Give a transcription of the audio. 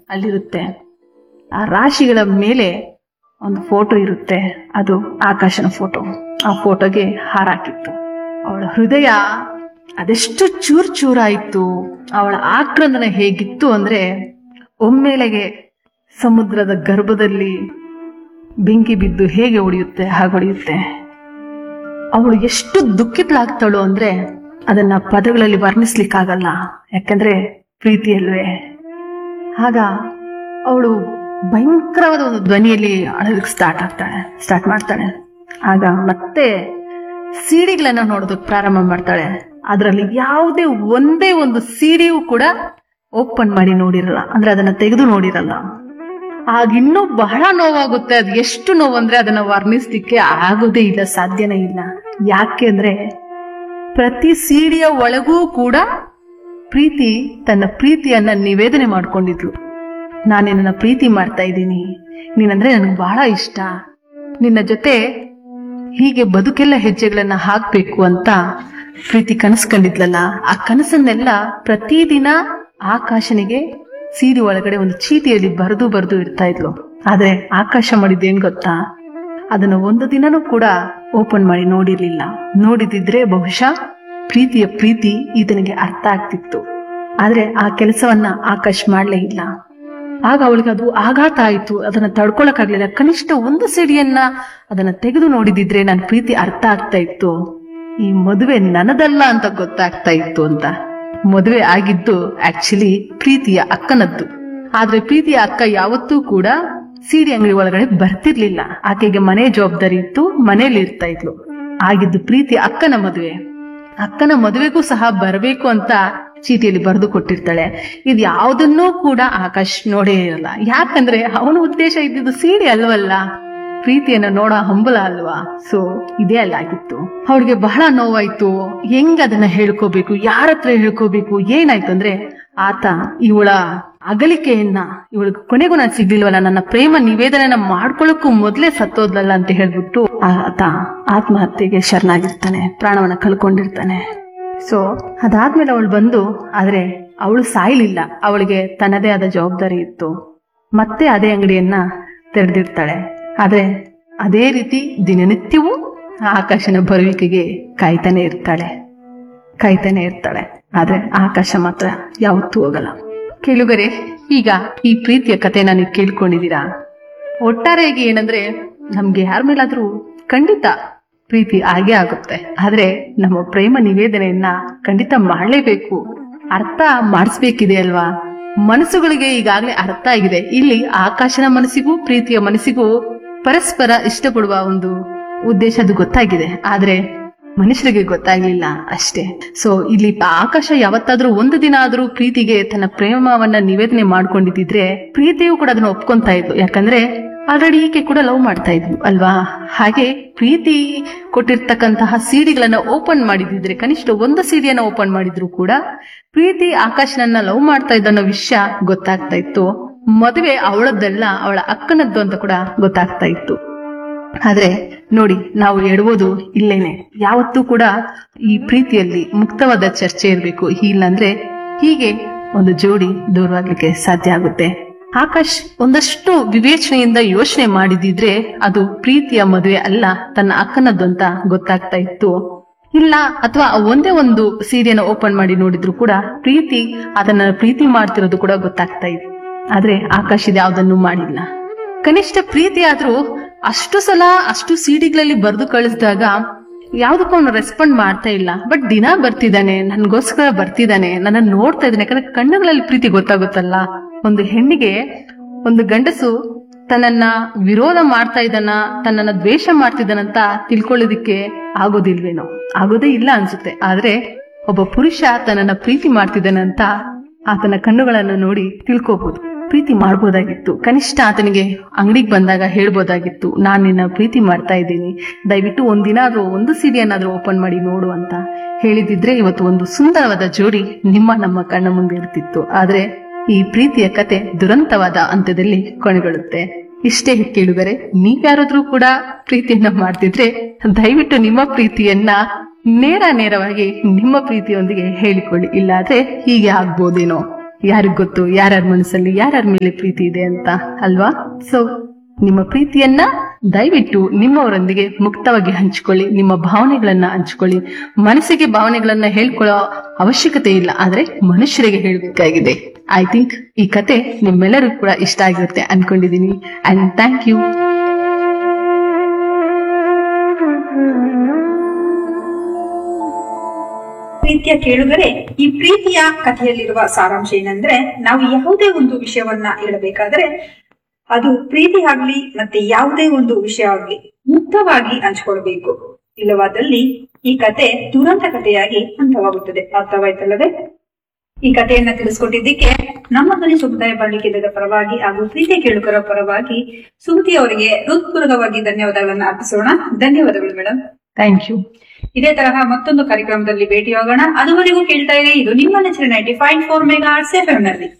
ಅಲ್ಲಿರುತ್ತೆ ಆ ರಾಶಿಗಳ ಮೇಲೆ ಒಂದು ಫೋಟೋ ಇರುತ್ತೆ ಅದು ಆಕಾಶನ ಫೋಟೋ ಆ ಫೋಟೋಗೆ ಹಾರಾಕಿತ್ತು ಅವಳ ಹೃದಯ ಅದೆಷ್ಟು ಚೂರ್ ಚೂರಾಯಿತು ಅವಳ ಆಕ್ರಂದನ ಹೇಗಿತ್ತು ಅಂದ್ರೆ ಒಮ್ಮೆಲೆಗೆ ಸಮುದ್ರದ ಗರ್ಭದಲ್ಲಿ ಬೆಂಕಿ ಬಿದ್ದು ಹೇಗೆ ಹೊಡೆಯುತ್ತೆ ಹಾಗೆ ಹೊಡೆಯುತ್ತೆ ಅವಳು ಎಷ್ಟು ದುಃಖಿತಳಾಗ್ತಾಳು ಅಂದ್ರೆ ಅದನ್ನ ಪದಗಳಲ್ಲಿ ವರ್ಣಿಸ್ಲಿಕ್ಕಾಗಲ್ಲ ಯಾಕಂದ್ರೆ ಪ್ರೀತಿಯಲ್ವೇ ಆಗ ಅವಳು ಭಯಂಕರವಾದ ಒಂದು ಧ್ವನಿಯಲ್ಲಿ ಅಳೋದಕ್ಕೆ ಸ್ಟಾರ್ಟ್ ಆಗ್ತಾಳೆ ಸ್ಟಾರ್ಟ್ ಮಾಡ್ತಾಳೆ ಆಗ ಮತ್ತೆ ಸೀಡಿಗಳನ್ನ ನೋಡೋದಕ್ಕೆ ಪ್ರಾರಂಭ ಮಾಡ್ತಾಳೆ ಅದರಲ್ಲಿ ಯಾವುದೇ ಒಂದೇ ಒಂದು ಸೀಡಿಯೂ ಕೂಡ ಓಪನ್ ಮಾಡಿ ನೋಡಿರಲ್ಲ ಅಂದ್ರೆ ಅದನ್ನ ತೆಗೆದು ನೋಡಿರಲ್ಲ ಆಗ ಇನ್ನೂ ಬಹಳ ನೋವಾಗುತ್ತೆ ಅದು ಎಷ್ಟು ನೋವು ಅಂದ್ರೆ ಅದನ್ನ ವರ್ಣಿಸ್ಲಿಕ್ಕೆ ಆಗೋದೇ ಇಲ್ಲ ಸಾಧ್ಯನೇ ಇಲ್ಲ ಯಾಕೆ ಅಂದ್ರೆ ಪ್ರತಿ ಸೀಡಿಯ ಒಳಗೂ ಕೂಡ ಪ್ರೀತಿ ತನ್ನ ಪ್ರೀತಿಯನ್ನ ನಿವೇದನೆ ಮಾಡ್ಕೊಂಡಿದ್ಲು ನಾನು ನಿನ್ನ ಪ್ರೀತಿ ಮಾಡ್ತಾ ಇದ್ದೀನಿ ನೀನಂದ್ರೆ ನನಗೆ ಬಹಳ ಇಷ್ಟ ನಿನ್ನ ಜೊತೆ ಹೀಗೆ ಬದುಕೆಲ್ಲ ಹೆಜ್ಜೆಗಳನ್ನ ಹಾಕ್ಬೇಕು ಅಂತ ಪ್ರೀತಿ ಕನಸು ಕಂಡಿದ್ಲಲ್ಲ ಆ ಕನಸನ್ನೆಲ್ಲ ಪ್ರತಿದಿನ ಆಕಾಶನಿಗೆ ಸೀರೆ ಒಳಗಡೆ ಒಂದು ಚೀಟಿಯಲ್ಲಿ ಬರೆದು ಬರೆದು ಇಡ್ತಾ ಇದ್ಲು ಆದ್ರೆ ಆಕಾಶ ಮಾಡಿದ್ದೇನ್ ಗೊತ್ತಾ ಅದನ್ನ ಒಂದು ದಿನನೂ ಕೂಡ ಓಪನ್ ಮಾಡಿ ನೋಡಿರ್ಲಿಲ್ಲ ನೋಡಿದಿದ್ರೆ ಬಹುಶಃ ಪ್ರೀತಿಯ ಪ್ರೀತಿ ಈತನಿಗೆ ಅರ್ಥ ಆಗ್ತಿತ್ತು ಆದ್ರೆ ಆ ಕೆಲಸವನ್ನ ಆಕಾಶ್ ಮಾಡ್ಲೇ ಇಲ್ಲ ಆಗ ಅವಳಿಗೆ ಅದು ಆಘಾತ ಆಯ್ತು ಅದನ್ನ ತಡ್ಕೊಳಕ್ಕಾಗ್ಲಿಲ್ಲ ಕನಿಷ್ಠ ಒಂದು ಸಿಡಿಯನ್ನ ಅದನ್ನ ತೆಗೆದು ನೋಡಿದಿದ್ರೆ ನನ್ನ ಪ್ರೀತಿ ಅರ್ಥ ಆಗ್ತಾ ಇತ್ತು ಈ ಮದುವೆ ನನ್ನದಲ್ಲ ಅಂತ ಗೊತ್ತಾಗ್ತಾ ಇತ್ತು ಅಂತ ಮದುವೆ ಆಗಿದ್ದು ಆಕ್ಚುಲಿ ಪ್ರೀತಿಯ ಅಕ್ಕನದ್ದು ಆದ್ರೆ ಪ್ರೀತಿಯ ಅಕ್ಕ ಯಾವತ್ತೂ ಕೂಡ ಸೀರೆ ಅಂಗಡಿ ಒಳಗಡೆ ಬರ್ತಿರ್ಲಿಲ್ಲ ಆಕೆಗೆ ಮನೆ ಜವಾಬ್ದಾರಿ ಇತ್ತು ಮನೇಲಿ ಇರ್ತಾ ಇದ್ಲು ಆಗಿದ್ದು ಪ್ರೀತಿ ಅಕ್ಕನ ಮದುವೆ ಅಕ್ಕನ ಮದುವೆಗೂ ಸಹ ಬರಬೇಕು ಅಂತ ಚೀಟಿಯಲ್ಲಿ ಬರೆದು ಕೊಟ್ಟಿರ್ತಾಳೆ ಇದು ಯಾವುದನ್ನೂ ಕೂಡ ಆಕಾಶ್ ನೋಡೇ ಇರಲ್ಲ ಯಾಕಂದ್ರೆ ಅವನ ಉದ್ದೇಶ ಇದ್ದಿದ್ದು ಸೀರೆ ಅಲ್ವಲ್ಲ ಪ್ರೀತಿಯನ್ನ ನೋಡೋ ಹಂಬಲ ಅಲ್ವಾ ಸೊ ಇದೇ ಅಲ್ಲಾಗಿತ್ತು ಅವಳಿಗೆ ಬಹಳ ನೋವಾಯ್ತು ಹೆಂಗ್ ಅದನ್ನ ಹೇಳ್ಕೋಬೇಕು ಯಾರ ಹತ್ರ ಹೇಳ್ಕೋಬೇಕು ಏನಾಯ್ತು ಅಂದ್ರೆ ಆತ ಇವಳ ಅಗಲಿಕೆಯನ್ನ ಇವಳಿಗೆ ಕೊನೆಗೂ ನಾನು ಸಿಗ್ಲಿಲ್ವಲ್ಲ ನನ್ನ ಪ್ರೇಮ ನಿವೇದನೆನ ಮಾಡ್ಕೊಳ್ಳೋಕ್ಕೂ ಮೊದ್ಲೇ ಸತ್ತೋದ್ಲಲ್ಲ ಅಂತ ಹೇಳ್ಬಿಟ್ಟು ಆತ ಆತ್ಮಹತ್ಯೆಗೆ ಶರಣಾಗಿರ್ತಾನೆ ಪ್ರಾಣವನ್ನ ಕಳ್ಕೊಂಡಿರ್ತಾನೆ ಸೊ ಅದಾದ್ಮೇಲೆ ಅವಳು ಬಂದು ಆದ್ರೆ ಅವಳು ಸಾಯ್ಲಿಲ್ಲ ಅವಳಿಗೆ ತನ್ನದೇ ಆದ ಜವಾಬ್ದಾರಿ ಇತ್ತು ಮತ್ತೆ ಅದೇ ಅಂಗಡಿಯನ್ನ ತೆರೆದಿರ್ತಾಳೆ ಆದ್ರೆ ಅದೇ ರೀತಿ ದಿನನಿತ್ಯವೂ ಆಕಾಶನ ಬರುವಿಕೆಗೆ ಕಾಯ್ತಾನೆ ಇರ್ತಾಳೆ ಕಾಯ್ತಾನೆ ಇರ್ತಾಳೆ ಆದ್ರೆ ಆಕಾಶ ಮಾತ್ರ ಯಾವತ್ತೂ ಹೋಗಲ್ಲ ಕೇಳುಗರೆ ಈಗ ಈ ಪ್ರೀತಿಯ ಕಥೆನ ನೀವು ಕೇಳ್ಕೊಂಡಿದ್ದೀರಾ ಒಟ್ಟಾರೆಯಾಗಿ ಏನಂದ್ರೆ ನಮ್ಗೆ ಯಾರ ಮೇಲಾದ್ರೂ ಖಂಡಿತ ಪ್ರೀತಿ ಆಗೇ ಆಗುತ್ತೆ ಆದ್ರೆ ನಮ್ಮ ಪ್ರೇಮ ನಿವೇದನೆಯನ್ನ ಖಂಡಿತ ಮಾಡಲೇಬೇಕು ಅರ್ಥ ಮಾಡಿಸ್ಬೇಕಿದೆ ಅಲ್ವಾ ಮನಸ್ಸುಗಳಿಗೆ ಈಗಾಗಲೇ ಅರ್ಥ ಆಗಿದೆ ಇಲ್ಲಿ ಆಕಾಶನ ಮನಸ್ಸಿಗೂ ಪ್ರೀತಿಯ ಮನಸ್ಸಿಗೂ ಪರಸ್ಪರ ಇಷ್ಟಪಡುವ ಒಂದು ಉದ್ದೇಶ ಅದು ಗೊತ್ತಾಗಿದೆ ಆದ್ರೆ ಮನುಷ್ಯರಿಗೆ ಗೊತ್ತಾಗ್ಲಿಲ್ಲ ಅಷ್ಟೇ ಸೊ ಇಲ್ಲಿ ಆಕಾಶ ಯಾವತ್ತಾದ್ರೂ ಒಂದು ದಿನ ಆದ್ರೂ ಪ್ರೀತಿಗೆ ತನ್ನ ಪ್ರೇಮವನ್ನ ನಿವೇದನೆ ಮಾಡ್ಕೊಂಡಿದ್ದಿದ್ರೆ ಪ್ರೀತಿಯು ಕೂಡ ಅದನ್ನ ಒಪ್ಕೊಂತಾ ಇದ್ಲು ಯಾಕಂದ್ರೆ ಆಲ್ರೆಡಿ ಈಕೆ ಕೂಡ ಲವ್ ಮಾಡ್ತಾ ಇದ್ಲು ಅಲ್ವಾ ಹಾಗೆ ಪ್ರೀತಿ ಕೊಟ್ಟಿರ್ತಕ್ಕಂತಹ ಸಿಡಿಗಳನ್ನ ಓಪನ್ ಮಾಡಿದಿದ್ರೆ ಕನಿಷ್ಠ ಒಂದು ಸಿಡಿಯನ್ನ ಓಪನ್ ಮಾಡಿದ್ರು ಕೂಡ ಪ್ರೀತಿ ಆಕಾಶನನ್ನ ಲವ್ ಮಾಡ್ತಾ ಇದ್ದ ಅನ್ನೋ ವಿಷಯ ಗೊತ್ತಾಗ್ತಾ ಇತ್ತು ಮದುವೆ ಅವಳದ್ದಲ್ಲ ಅವಳ ಅಕ್ಕನದ್ದು ಅಂತ ಕೂಡ ಗೊತ್ತಾಗ್ತಾ ಇತ್ತು ಆದ್ರೆ ನೋಡಿ ನಾವು ಎಡಬೋದು ಇಲ್ಲೇನೆ ಯಾವತ್ತೂ ಕೂಡ ಈ ಪ್ರೀತಿಯಲ್ಲಿ ಮುಕ್ತವಾದ ಚರ್ಚೆ ಇರಬೇಕು ಇಲ್ಲಾಂದ್ರೆ ಹೀಗೆ ಒಂದು ಜೋಡಿ ದೂರವಾಗ್ಲಿಕ್ಕೆ ಸಾಧ್ಯ ಆಗುತ್ತೆ ಆಕಾಶ್ ಒಂದಷ್ಟು ವಿವೇಚನೆಯಿಂದ ಯೋಚನೆ ಮಾಡಿದಿದ್ರೆ ಅದು ಪ್ರೀತಿಯ ಮದುವೆ ಅಲ್ಲ ತನ್ನ ಅಕ್ಕನದ್ದು ಅಂತ ಗೊತ್ತಾಗ್ತಾ ಇತ್ತು ಇಲ್ಲ ಅಥವಾ ಒಂದೇ ಒಂದು ಸೀರೆಯನ್ನು ಓಪನ್ ಮಾಡಿ ನೋಡಿದ್ರು ಕೂಡ ಪ್ರೀತಿ ಅದನ್ನ ಪ್ರೀತಿ ಮಾಡ್ತಿರೋದು ಕೂಡ ಗೊತ್ತಾಗ್ತಾ ಇತ್ತು ಆದ್ರೆ ಆಕಾಶ್ ಇದು ಯಾವ್ದನ್ನು ಮಾಡಿಲ್ಲ ಕನಿಷ್ಠ ಪ್ರೀತಿ ಆದ್ರೂ ಅಷ್ಟು ಸಲ ಅಷ್ಟು ಸಿಡಿಗಳಲ್ಲಿ ಬರೆದು ಕಳಿಸಿದಾಗ ಯಾವ್ದಕ್ಕೂ ಅವನು ರೆಸ್ಪಾಂಡ್ ಮಾಡ್ತಾ ಇಲ್ಲ ಬಟ್ ದಿನ ಬರ್ತಿದ್ದಾನೆ ನನ್ಗೋಸ್ಕರ ಬರ್ತಿದ್ದಾನೆ ನನ್ನ ನೋಡ್ತಾ ಇದ್ದಾನೆ ಯಾಕಂದ್ರೆ ಕಣ್ಣುಗಳಲ್ಲಿ ಪ್ರೀತಿ ಗೊತ್ತಾಗುತ್ತಲ್ಲ ಒಂದು ಹೆಣ್ಣಿಗೆ ಒಂದು ಗಂಡಸು ತನ್ನನ್ನ ವಿರೋಧ ಮಾಡ್ತಾ ಇದ್ದಾನ ತನ್ನನ್ನ ದ್ವೇಷ ಮಾಡ್ತಿದ್ದಾನಂತ ತಿಳ್ಕೊಳ್ಳೋದಿಕ್ಕೆ ಆಗೋದಿಲ್ವೇನೋ ಆಗೋದೇ ಇಲ್ಲ ಅನ್ಸುತ್ತೆ ಆದ್ರೆ ಒಬ್ಬ ಪುರುಷ ತನ್ನನ್ನ ಪ್ರೀತಿ ಮಾಡ್ತಿದ್ದಾನಂತ ಆತನ ಕಣ್ಣುಗಳನ್ನು ನೋಡಿ ತಿಳ್ಕೋಬಹುದು ಪ್ರೀತಿ ಮಾಡ್ಬೋದಾಗಿತ್ತು ಕನಿಷ್ಠ ಆತನಿಗೆ ಅಂಗಡಿಗೆ ಬಂದಾಗ ಹೇಳ್ಬೋದಾಗಿತ್ತು ನಾನು ನಿನ್ನ ಪ್ರೀತಿ ಮಾಡ್ತಾ ಇದ್ದೀನಿ ದಯವಿಟ್ಟು ಒಂದಿನ ಆದ್ರೂ ಒಂದು ಸೀರೆಯನ್ನಾದ್ರೂ ಓಪನ್ ಮಾಡಿ ನೋಡು ಅಂತ ಹೇಳಿದಿದ್ರೆ ಇವತ್ತು ಒಂದು ಸುಂದರವಾದ ಜೋಡಿ ನಿಮ್ಮ ನಮ್ಮ ಕಣ್ಣ ಮುಂದೆ ಇರ್ತಿತ್ತು ಆದ್ರೆ ಈ ಪ್ರೀತಿಯ ಕತೆ ದುರಂತವಾದ ಅಂತ್ಯದಲ್ಲಿ ಕೊನೆಗೊಳ್ಳುತ್ತೆ ಇಷ್ಟೇ ಕೇಳುಗರೆ ನೀವ್ಯಾರಾದ್ರೂ ಕೂಡ ಪ್ರೀತಿಯನ್ನ ಮಾಡ್ತಿದ್ರೆ ದಯವಿಟ್ಟು ನಿಮ್ಮ ಪ್ರೀತಿಯನ್ನ ನೇರ ನೇರವಾಗಿ ನಿಮ್ಮ ಪ್ರೀತಿಯೊಂದಿಗೆ ಹೇಳಿಕೊಳ್ಳಿ ಇಲ್ಲಾದ್ರೆ ಹೀಗೆ ಆಗ್ಬೋದೇನೋ ಯಾರಿಗ್ ಗೊತ್ತು ಯಾರ್ಯಾರ ಮನಸ್ಸಲ್ಲಿ ಯಾರ್ಯಾರ ಮೇಲೆ ಪ್ರೀತಿ ಇದೆ ಅಂತ ಅಲ್ವಾ ಸೊ ನಿಮ್ಮ ಪ್ರೀತಿಯನ್ನ ದಯವಿಟ್ಟು ನಿಮ್ಮವರೊಂದಿಗೆ ಮುಕ್ತವಾಗಿ ಹಂಚಿಕೊಳ್ಳಿ ನಿಮ್ಮ ಭಾವನೆಗಳನ್ನ ಹಂಚಿಕೊಳ್ಳಿ ಮನಸ್ಸಿಗೆ ಭಾವನೆಗಳನ್ನ ಹೇಳ್ಕೊಳ್ಳೋ ಅವಶ್ಯಕತೆ ಇಲ್ಲ ಆದ್ರೆ ಮನುಷ್ಯರಿಗೆ ಹೇಳಬೇಕಾಗಿದೆ ಐ ಥಿಂಕ್ ಈ ಕತೆ ನಿಮ್ಮೆಲ್ಲರಿಗೂ ಕೂಡ ಇಷ್ಟ ಆಗಿರುತ್ತೆ ಅನ್ಕೊಂಡಿದೀನಿ ಅಂಡ್ ಥ್ಯಾಂಕ್ ಯು ಪ್ರೀತಿಯ ಕೇಳುಗರೆ ಈ ಪ್ರೀತಿಯ ಕಥೆಯಲ್ಲಿರುವ ಸಾರಾಂಶ ಏನಂದ್ರೆ ನಾವು ಯಾವುದೇ ಒಂದು ವಿಷಯವನ್ನ ಹೇಳಬೇಕಾದ್ರೆ ಅದು ಪ್ರೀತಿ ಆಗ್ಲಿ ಮತ್ತೆ ಯಾವುದೇ ಒಂದು ವಿಷಯ ಆಗ್ಲಿ ಮುಕ್ತವಾಗಿ ಹಂಚ್ಕೊಳ್ಬೇಕು ಇಲ್ಲವಾದಲ್ಲಿ ಈ ಕತೆ ದುರಂತ ಕಥೆಯಾಗಿ ಅಂತ್ಯವಾಗುತ್ತದೆ ಅರ್ಥವಾಯ್ತಲ್ಲವೇ ಈ ಕಥೆಯನ್ನ ತಿಳಿಸ್ಕೊಟ್ಟಿದ್ದಕ್ಕೆ ನಮ್ಮ ಧ್ವನಿ ಸಮುದಾಯ ಬಾಳಿಕೆದ ಪರವಾಗಿ ಹಾಗೂ ಪ್ರೀತಿಯ ಕೇಳುಗರ ಪರವಾಗಿ ಸುಮತಿ ಅವರಿಗೆ ಹೃತ್ಪೂರ್ವಕವಾಗಿ ಧನ್ಯವಾದಗಳನ್ನ ಅರ್ಪಿಸೋಣ ಧನ್ಯವಾದಗಳು ಮೇಡಮ್ ಥ್ಯಾಂಕ್ ಯು ಇದೇ ತರಹ ಮತ್ತೊಂದು ಕಾರ್ಯಕ್ರಮದಲ್ಲಿ ಭೇಟಿಯಾಗೋಣ ಅದುವರೆಗೂ ಕೇಳ್ತಾ ಇರಿ ಇದು ನಿಮ್ಮ ನೆಚ್ಚಿನ ನೈಂಟಿ ಫೈವ್ ಫೋರ್ ಮೆಗಾ ಎಫ್ ನಲ್ಲಿ